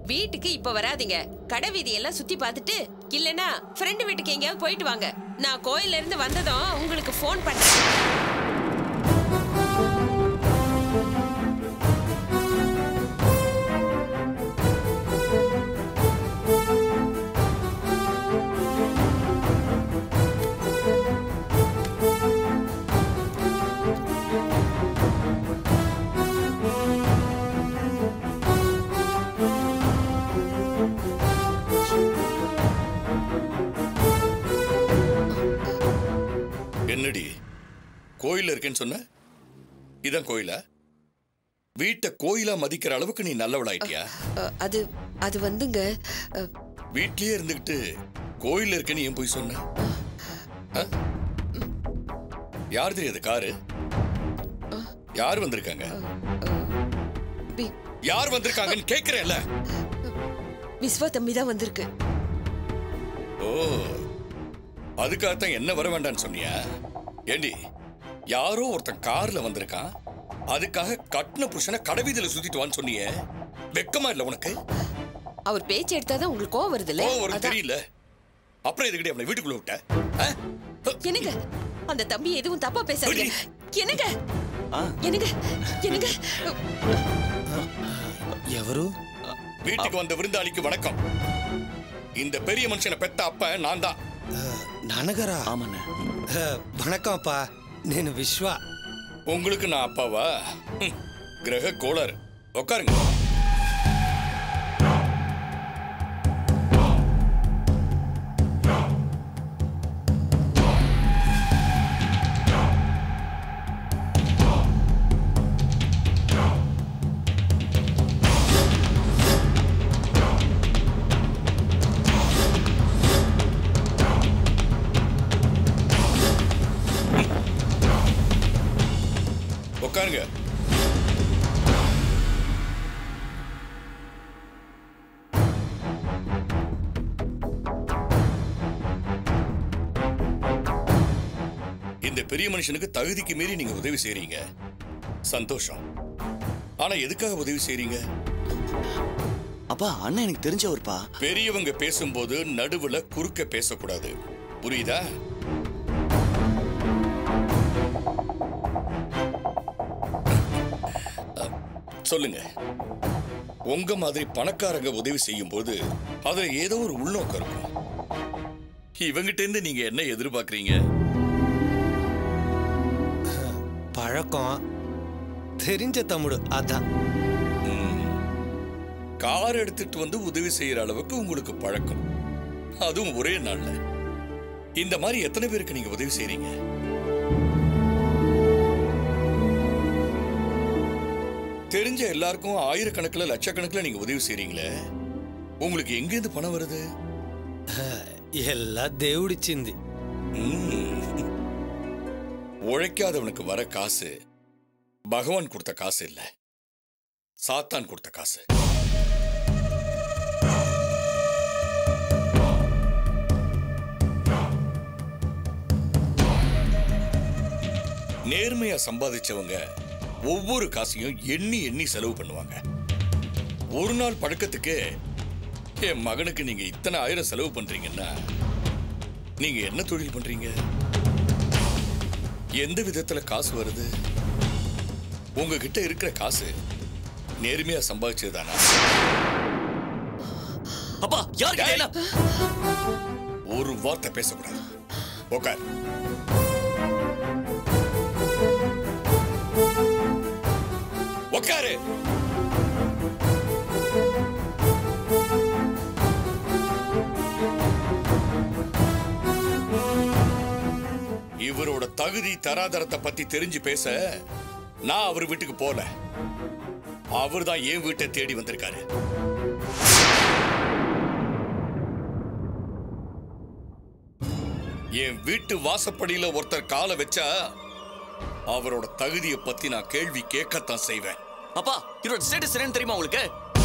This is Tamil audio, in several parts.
வீட்டுக்கு இப்ப வராதீங்க கடை வீதி எல்லாம் சுத்தி பார்த்துட்டு இல்லனா ஃப்ரெண்டு வீட்டுக்கு எங்கேயாவது போயிட்டு வாங்க நான் கோயில்ல இருந்து வந்ததும் உங்களுக்கு ஃபோன் பண்றேன் என்னடி கோயில்ல இருக்கேன்னு சொன்ன இதான் கோயிலா வீட்டை கோயிலா மதிக்கிற அளவுக்கு நீ நல்லவளாயிட்டியா அ, அது அது வந்துங்க அ, வீட்லயே இருந்துகிட்டு கோயில்ல இருக்கேன்னு ஏன் போய் சொன்ன ஆ? யார் தெரியாது காரு யார் வந்திருக்காங்க வி- யார் வந்திருக்காங்கன்னு கேக்குறேன்ல விஸ்வா தம்பி தான் வந்திருக்கு ஓ அதுக்காகத்தான் என்ன வர வேண்டாம்னு சொன்னியா ஏண்டி யாரோ ஒருத்தன் கார்ல வந்திருக்கான் அதுக்காக கட்டின புருஷனை கடைவீதியில சுத்திட்டு வான்னு சொன்னியே வெக்கமா இல்ல உனக்கு அவர் பேச்சு எடுத்தாதான் உங்களுக்கு கோவம் வருதுல்ல ஓ ஒரு அதான். தெரியல அப்புறம் எதுக்கடி அவனை வீட்டுக்குள்ள விட்ட ஆ? என்னங்க அந்த தம்பி எதுவும் தப்பா பேசாதீங்க என்னங்க என்னங்க என்னங்க ఎవరు வீட்டுக்கு வந்த விருந்தாளிக்கு வணக்கம் இந்த பெரிய மனுஷனை பெத்த அப்ப நான் தான் నాన్నగారా ஆமாண்ணே வணக்கம் அப்பா నేను విశ్వ உங்களுக்கு நான் அப்பாவா ஹம், கிரக கோளாறு உட்காருங்க உட்காருங்க இந்த பெரிய மனுஷனுக்கு தகுதிக்கு மீறி நீங்க உதவி செய்றீங்க சந்தோஷம் ஆனா எதுக்காக உதவி செய்றீங்க அப்பா அண்ணன் எனக்கு தெரிஞ்சவர்ப்பா பெரியவங்க பேசும்போது நடுவுல குறுக்க பேசக்கூடாது புரியுதா அஹ், சொல்லுங்க உங்க மாதிரி பணக்காரங்க உதவி செய்யும் போது அதுல ஏதோ ஒரு உள்நோக்கம் இருக்கும் இவங்கிட்ட இருந்து நீங்க என்ன எதிர்பார்க்கறீங்க பழக்கம் தெரிஞ்ச தம்முடு அதான் கார் எடுத்துட்டு வந்து உதவி செய்யற அளவுக்கு உங்களுக்கு பழக்கம் அதுவும் ஒரே நாள்ல இந்த மாதிரி எத்தனை பேருக்கு நீங்க உதவி செய்றீங்க தெரிஞ்ச எல்லாருக்கும் ஆயிரக்கணக்கில் லட்சக்கணக்கில் நீங்க உதவி செய்றீங்களே உங்களுக்கு எங்கேருந்து பணம் வருது எல்லா దేవుడిచ్చింది ம். உழைக்காதவனுக்கு வர காசு பகவான் கொடுத்த காசு இல்ல சாத்தான் கொடுத்த காசு நேர்மையா சம்பாதிச்சவங்க ஒவ்வொரு காசையும் எண்ணி எண்ணி செலவு பண்ணுவாங்க ஒரு நாள் பழக்கத்துக்கு என் மகனுக்கு நீங்க இத்தனை ஆயிரம் செலவு பண்றீங்கன்னா நீங்க என்ன தொழில் பண்றீங்க எந்த விதத்துல காசு வருது உங்ககிட்ட இருக்கிற காசு நேர்மையா சம்பாதிச்சது தானா அப்பா யாருக்கு என்ன ஒரு வார்த்தை பேசக்கூடாது உட்கார் உட்காரு இவரோட தகுதி தராதரத்தை பத்தி தெரிஞ்சு பேச நான் அவர் வீட்டுக்கு போல அவர் தான் என் வீட்டை தேடி வந்திருக்காரு என் வீட்டு வாசப்படியில ஒருத்தர் காலை வச்சா அவரோட தகுதியை பத்தி நான் கேள்வி கேட்கத்தான் செய்வேன் அப்பா இவரோட ஸ்டேட்டஸ் என்னன்னு தெரியுமா உங்களுக்கு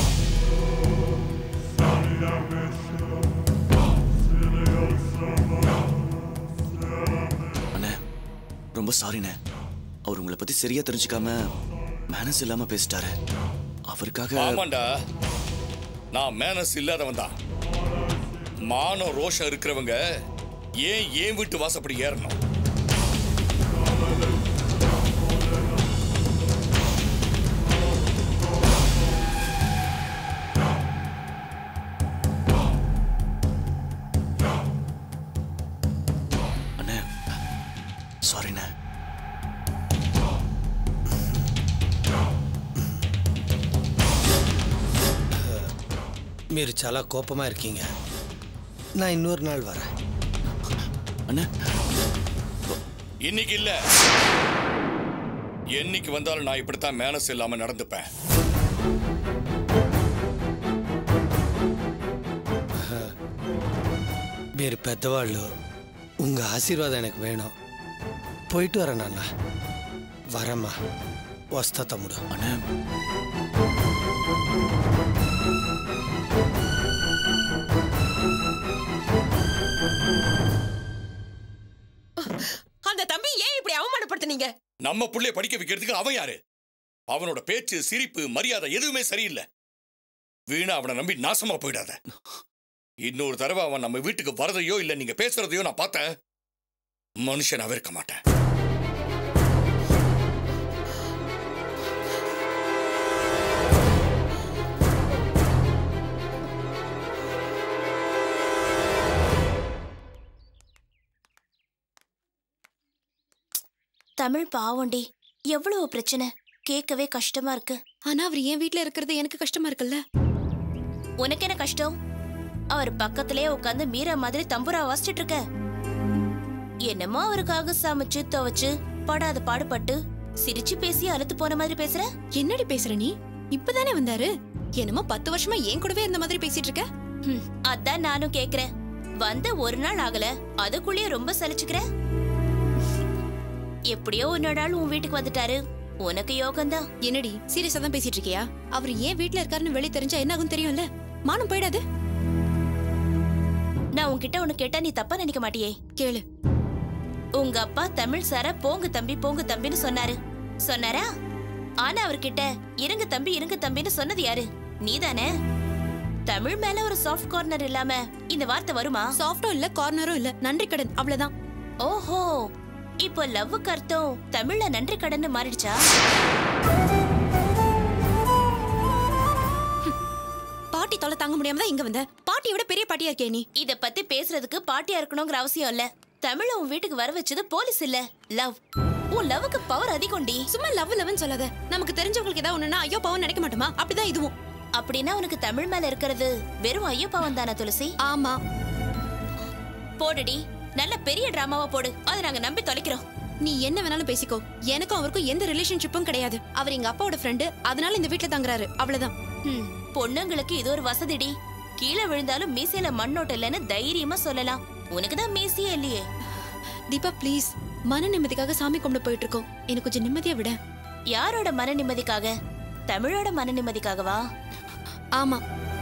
அண்ணே ரொம்ப சாரிண்ணே அவர் உங்களை பத்தி சரியா தெரிஞ்சுக்காம மேனஸ் இல்லாம பேசிட்டாரு அவருக்காக ஆமாண்டா நான் மேனஸ் இல்லாதவன் தான் மானம் ரோஷம் இருக்கிறவங்க ஏன் ஏன் வீட்டு வாசப்படி ஏறணும் அண்ணே சாரிண்ணே మీరు చాలా కోపமா இருக்கீங்க நான் இன்னொரு நாள் வரேன் அண்ணே இன்னைக்கு இல்ல என்னைக்கு வந்தாலும் நான் இப்படித்தான் மேனஸ் இல்லாம நடந்துப்பேன் మీరు పెద్దవాళ్ళు உங்க ఆశీర్వాదం எனக்கு వేణం పోయిட்டு వరా నాన్న వరమ్మా వస్తా తమ్ముడు அண்ணே அந்த தம்பி ஏன் இப்படி அவமானப்படுத்துனீங்க நம்ம புள்ளைய படிக்க வைக்கிறதுக்கு அவன் யாரு அவனோட பேச்சு சிரிப்பு மரியாதை எதுவுமே சரியில்லை வீணா அவனை நம்பி நாசமா போயிடாத இன்னொரு தடவை அவன் நம்ம வீட்டுக்கு வரதையோ இல்ல நீங்க பேசுறதையோ நான் பார்த்தேன் மனுஷனாவே இருக்க மாட்டேன் தமிழ் பாவண்டி எவ்வளவு பிரச்சனை கேட்கவே கஷ்டமா இருக்கு ஆனா அவர் என் வீட்ல இருக்கிறது எனக்கு கஷ்டமா இருக்குல்ல உனக்கு என்ன கஷ்டம் அவர் பக்கத்திலே உட்காந்து மீரா மாதிரி தம்புரா வாசிச்சிட்டு இருக்க என்னமோ அவருக்காக சமைச்சு துவைச்சு படாத பாடுபட்டு சிரிச்சு பேசி அழுத்து போன மாதிரி பேசுற என்னடி பேசுற நீ இப்பதானே வந்தாரு என்னமோ பத்து வருஷமா என் கூடவே இருந்த மாதிரி பேசிட்டு இருக்க ஹம், அதான் நானும் கேக்குறேன் வந்த ஒரு நாள் ஆகல அதுக்குள்ளேயே ரொம்ப சலிச்சுக்கிற எப்படியோ ஒரு நாள் உன் வீட்டுக்கு வந்துட்டாரு உனக்கு யோகம்தான் என்னடி சீரியஸா தான் பேசிட்டு இருக்கியா அவர் ஏன் வீட்ல இருக்காருன்னு வெளிய தெரிஞ்சா என்ன ஆகும் தெரியும்ல மானம் போயிடாது நான் உன்கிட்ட ஒண்ணு கேட்டா நீ தப்பா நினைக்க மாட்டியே கேளு உங்க அப்பா தமிழ் சார போங்க தம்பி போங்க தம்பின்னு சொன்னாரு சொன்னாரா ஆனா அவர்கிட்ட இருங்க தம்பி இருங்க தம்பின்னு சொன்னது யாரு நீதானே தமிழ் மேல ஒரு சாஃப்ட் கார்னர் இல்லாம இந்த வார்த்தை வருமா சாஃப்டும் இல்ல கார்னரும் இல்ல நன்றி கடன் அவ்வளவுதான் ஓஹோ இப்போ லவ்வுக்கு அர்த்தம் தமிழ்ல நன்றி கடன் மாறிடுச்சா பாட்டி தொலை தாங்க முடியாம தான் இங்க வந்த பாட்டியை விட பெரிய பாட்டியா இருக்கே நீ இத பத்தி பேசுறதுக்கு பாட்டியா இருக்கணுங்கிற அவசியம் இல்ல தமிழ உன் வீட்டுக்கு வர வச்சது போலீஸ் இல்ல லவ் உன் லவ்வுக்கு பவர் அதிகம்டி சும்மா லவ் லவ்னு சொல்லாத நமக்கு தெரிஞ்சவங்களுக்கு ஏதாவது ஒண்ணுனா ஐயோ பாவம் நினைக்க மாட்டோமா அப்படிதான் இதுவும் அப்படின்னா உனக்கு தமிழ் மேல இருக்கிறது வெறும் ஐயோ பாவம் தானா துளசி ஆமா போடுடி நல்ல பெரிய டிராமாவா போடு அதை நாங்க நம்பி தொலைக்கிறோம் நீ என்ன வேணாலும் பேசிக்கோ எனக்கும் அவருக்கும் எந்த ரிலேஷன்ஷிப்பும் கிடையாது அவர் எங்க அப்பாவோட ஃப்ரெண்டு அதனால இந்த வீட்ல தங்குறாரு அவ்வளவுதான் ஹம், பொண்ணுங்களுக்கு இது ஒரு வசதிடி கீழே விழுந்தாலும் மீசையில மண்ணோட்ட இல்லைன்னு தைரியமா சொல்லலாம் உனக்கு தான் மீசையே இல்லையே தீபா ப்ளீஸ் மன நிம்மதிக்காக சாமி கும்பிட போயிட்டு இருக்கோம் எனக்கு கொஞ்சம் நிம்மதியா விட யாரோட மன நிம்மதிக்காக தமிழோட மன நிம்மதிக்காகவா ஆமா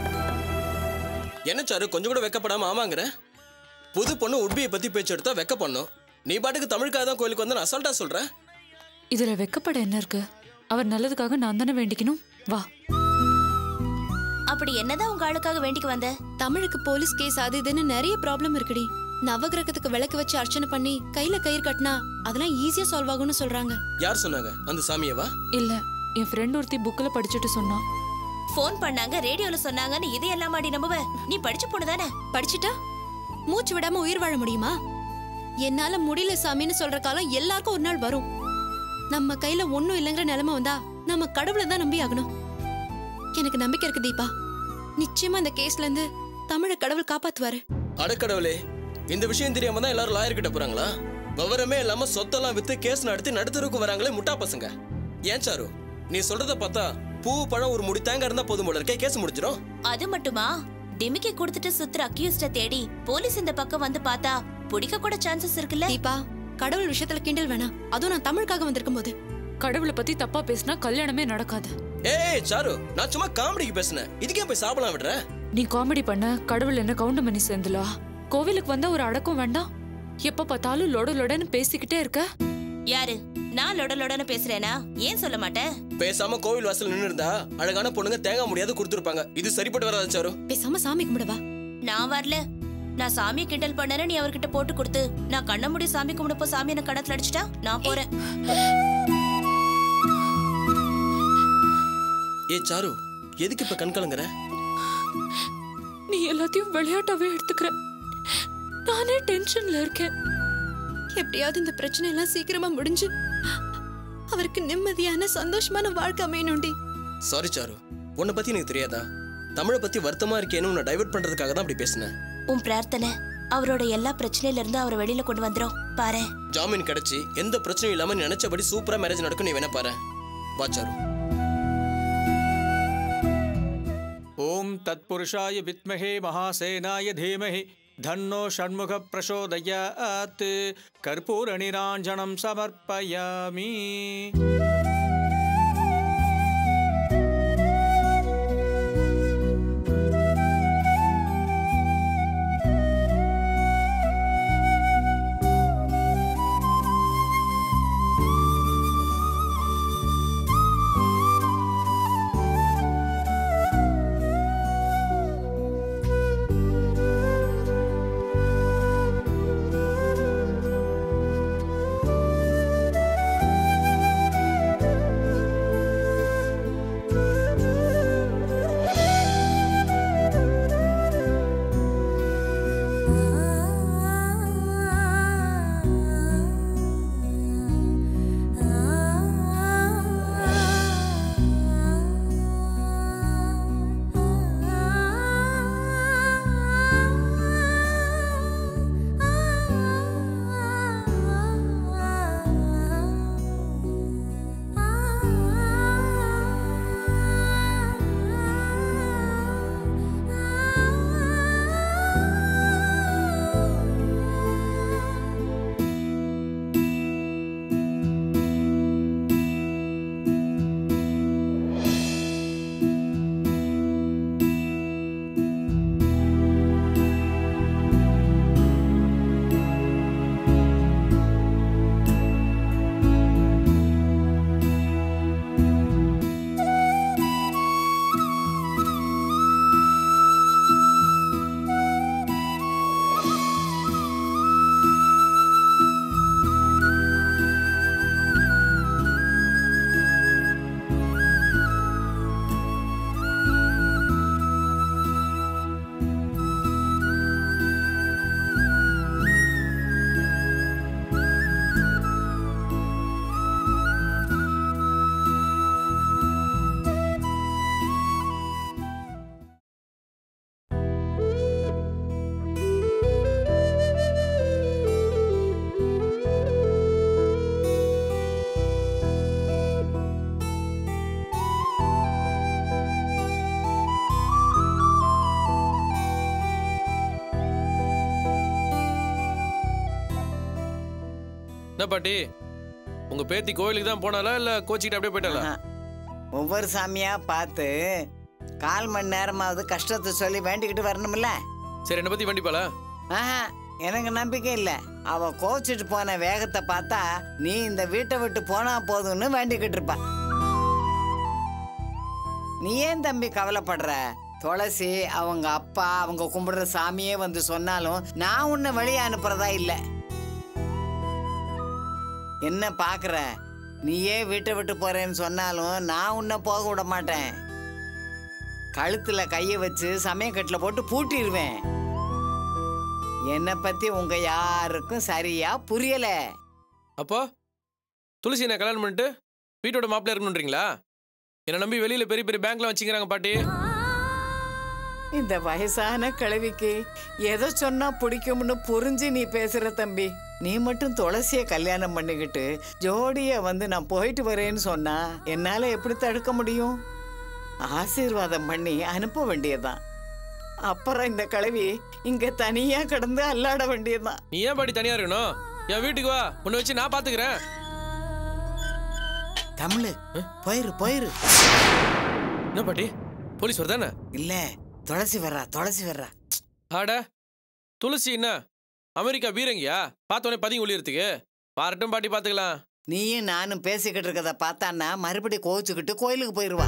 என்ன சாரு கொஞ்சம் கூட வெக்கப்படாம ஆமாங்கிற புது பொண்ணு உட்பியை பத்தி பேச்சு எடுத்தா வெக்க பண்ணும் நீ பாட்டுக்கு தமிழுக்காக தான் கோயிலுக்கு வந்து அசால்ட்டா சொல்ற இதுல வெக்கப்பட என்ன இருக்கு அவர் நல்லதுக்காக நான் தானே வேண்டிக்கணும் வா அப்படி என்னதான் உங்க ஆளுக்காக வேண்டிக்கு வந்த தமிழுக்கு போலீஸ் கேஸ் அது இதுன்னு நிறைய ப்ராப்ளம் இருக்குடி நவகிரகத்துக்கு விளக்கு வச்சு அர்ச்சனை பண்ணி கையில கயிறு கட்டினா அதெல்லாம் ஈஸியா சால்வ் ஆகும்னு சொல்றாங்க யார் சொன்னாங்க அந்த சாமியவா இல்ல என் ஃப்ரெண்ட் ஒருத்தி புக்ல படிச்சுட்டு சொன்னா ஃபோன் பண்ணாங்க ரேடியோல சொன்னாங்கன்னு இதையெல்லாம் மாடி நம்புவ நீ படிச்ச பொண்ணு தானே படிச்சுட்டா மூச்சு விடாம உயிர் வாழ முடியுமா என்னால முடியல சாமின்னு சொல்ற காலம் எல்லாருக்கும் ஒரு நாள் வரும் நம்ம கையில ஒண்ணும் இல்லைங்கிற நிலைமை வந்தா நம்ம கடவுளை தான் நம்பி ஆகணும் எனக்கு நம்பிக்கை இருக்கு தீபா நிச்சயமா இந்த கேஸ்ல இருந்து தமிழ கடவுள் காப்பாத்துவாரு அடக்கடவுளே இந்த விஷயம் தெரியாம தான் எல்லாரும் லாயர் கிட்ட போறாங்களா விவரமே இல்லாம சொத்தெல்லாம் வித்து கேஸ் நடத்தி நடுத்தருக்கு வராங்களே முட்டா பசங்க ஏன் சாரு நீ சொல்றத பார்த்தா பூ பழம் ஒரு முடி தேங்காய் இருந்தா போதும் போல இருக்கே கேஸ் முடிஞ்சிடும் அது மட்டுமா டிமிக்கி கொடுத்துட்டு சுத்துற அக்யூஸ்ட தேடி போலீஸ் இந்த பக்கம் வந்து பார்த்தா பிடிக்க கூட சான்சஸ் இருக்குல்ல தீபா கடவுள் விஷயத்துல கிண்டல் வேணாம் அதுவும் நான் தமிழுக்காக வந்திருக்கும் போது கடவுளை பத்தி தப்பா பேசினா கல்யாணமே நடக்காது ஏய் சாரு நான் சும்மா காமெடிக்கு பேசினேன் இதுக்கே போய் சாப்பிடலாம் விடுற நீ காமெடி பண்ண கடவுள் என்ன கவுண்ட் பண்ணி சேர்ந்துலா கோவிலுக்கு வந்தா ஒரு அடக்கம் வேண்டாம் எப்ப பார்த்தாலும் லொட லொடன்னு பேசிக்கிட்டே இருக்க யாரு நான் லொட லொடன்னு பேசுறேனா ஏன் சொல்ல மாட்டேன் பேசாம கோவில் வாசல் நின்னு இருந்தா அழகான பொண்ணுங்க தேங்காய் முடியாது கொடுத்துருப்பாங்க இது சரிப்பட்டு வராது சாரு பேசாம சாமி கும்பிடவா நான் வரல நான் சாமியை கிண்டல் பண்ணேன்னு நீ அவர்கிட்ட போட்டு கொடுத்து நான் கண்ண முடி சாமி கும்பிடப்போ சாமி என்ன கணத்துல அடிச்சிட்டா நான் போறேன் ஏ சாரு எதுக்கு இப்ப கண் கலங்குற நீ எல்லாத்தையும் விளையாட்டாவே எடுத்துக்கிற நானே டென்ஷன்ல இருக்கேன் எப்படியாவது இந்த பிரச்சனை எல்லாம் சீக்கிரமா முடிஞ்சு அவருக்கு நிம்மதியான சந்தோஷமான வாழ்க்கை அமையணும்டி சாரி சாரு உன்னை பத்தி எனக்கு தெரியாதா தமிழை பத்தி வருத்தமா இருக்கேன்னு உன்னை டைவர்ட் பண்றதுக்காக தான் அப்படி பேசினேன் உன் பிரார்த்தனை அவரோட எல்லா பிரச்சனையில இருந்து அவரை வெளியில கொண்டு வந்துரும் பாரு ஜாமீன் கிடைச்சி எந்த பிரச்சனையும் இல்லாம நீ நினைச்சபடி சூப்பரா மேரேஜ் நடக்கும் நீ வேணா பாரு வா சாரு ॐ तत्पुरुषाय विद्महे महासेनाय धीमहि धन्नो षण्मुख प्रचोदयात् कर्पूरनिराञ्जनं समर्पयामि என்ன பாட்டி உங்க பேத்தி கோயிலுக்கு தான் போனாலா இல்ல கோச்சிக்கிட்டு அப்படியே போயிட்டாளா ஆஹா. ஒவ்வொரு சாமியா பார்த்து கால் மணி நேரமாவது கஷ்டத்தை சொல்லி வேண்டிக்கிட்டு வரணும்ல சரி என்ன பத்தி வேண்டிப்பாளா ஆஹா எனக்கு நம்பிக்கை இல்லை அவ கோச்சிட்டு போன வேகத்தை பார்த்தா நீ இந்த வீட்டை விட்டு போனா போதும்னு வேண்டிக்கிட்டு இருப்பா நீ ஏன் தம்பி கவலைப்படுற துளசி அவங்க அப்பா அவங்க கும்பிடுற சாமியே வந்து சொன்னாலும் நான் உன்னை வெளியே அனுப்புறதா இல்லை என்ன பாக்குற நீயே வீட்டை விட்டு போறேன்னு சொன்னாலும் நான் உன்னை போக விட மாட்டேன் கழுத்துல கைய வச்சு சமயக்கட்டுல போட்டு பூட்டிடுவேன் என்னை பத்தி உங்க யாருக்கும் சரியா புரியல அப்போ துளசி என்ன கல்யாணம் பண்ணிட்டு வீட்டோட மாப்பிள்ள இருக்கணுன்றீங்களா என்ன நம்பி வெளியில பெரிய பெரிய பேங்க்ல வச்சுக்கிறாங்க பாட்டி இந்த வயசான கிழவிக்கு எதை சொன்னா பிடிக்கும்னு புரிஞ்சு நீ பேசுற தம்பி நீ மட்டும் துளசிய கல்யாணம் பண்ணிக்கிட்டு ஜோடியா வந்து நான் போயிட்டு வரேன்னு சொன்னா என்னால எப்படி தடுக்க முடியும் ஆசீர்வாதம் பண்ணி அனுப்ப வேண்டியதுதான் அப்புறம் இந்த கிழவி இங்க தனியா கிடந்து அல்லாட வேண்டியதுதான் நீ ஏன் பாட்டி தனியா இருக்கணும் என் வீட்டுக்கு வா உன்னை வச்சு நான் பாத்துக்கிறேன் தமிழு போயிரு போயிரு என்ன பாட்டி போலீஸ் வருதானே இல்ல துளசி வர்றா துளசி வர்றா ஆட துளசி என்ன அமெரிக்கா பீரங்கியா பார்த்தோன்னே பதுங்கி ஒளியறதுக்கு பாரட்டும் பாட்டி பாத்துக்கலாம் நீயும் நானும் பேசிக்கிட்டு இருக்கத பார்த்தான்னா மறுபடியும் கோவிச்சுக்கிட்டு கோயிலுக்கு போயிடுவா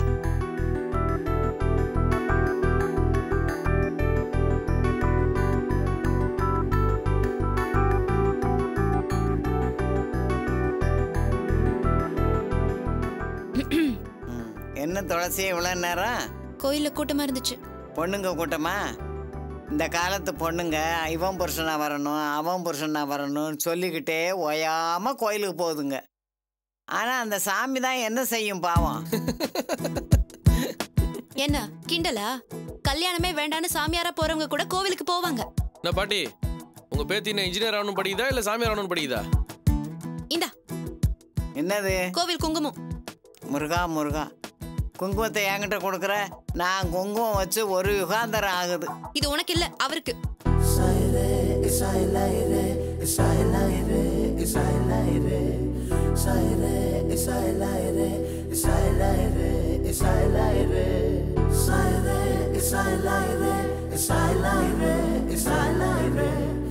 ம், என்ன துளசி இவ்வளோ நேரம் கோயில்ல கூட்டமா இருந்துச்சு பொண்ணுங்க கூட்டமா இந்த காலத்து பொண்ணுங்க இவன் புருஷனா வரணும் அவன் புருஷனா வரணும்னு சொல்லிக்கிட்டே ஓயாம கோயிலுக்கு போகுதுங்க ஆனா அந்த சாமி தான் என்ன செய்யும் பாவம் என்ன கிண்டலா கல்யாணமே வேண்டான்னு சாமியாரா போறவங்க கூட கோவிலுக்கு போவாங்க நான் பாட்டி உங்க பேத்தி என்ன இன்ஜினியர் ஆகணும் படிக்குதா இல்ல சாமியார் ஆகணும் படிக்குதா இந்தா என்னது கோவில் குங்குமம் முருகா முருகா குங்குமத்தை என்கிட்ட கொடுக்குற நான் குங்குமம் வச்சு ஒரு யுகாந்தரம் ஆகுது இது உனக்கு இல்ல அவருக்கு It's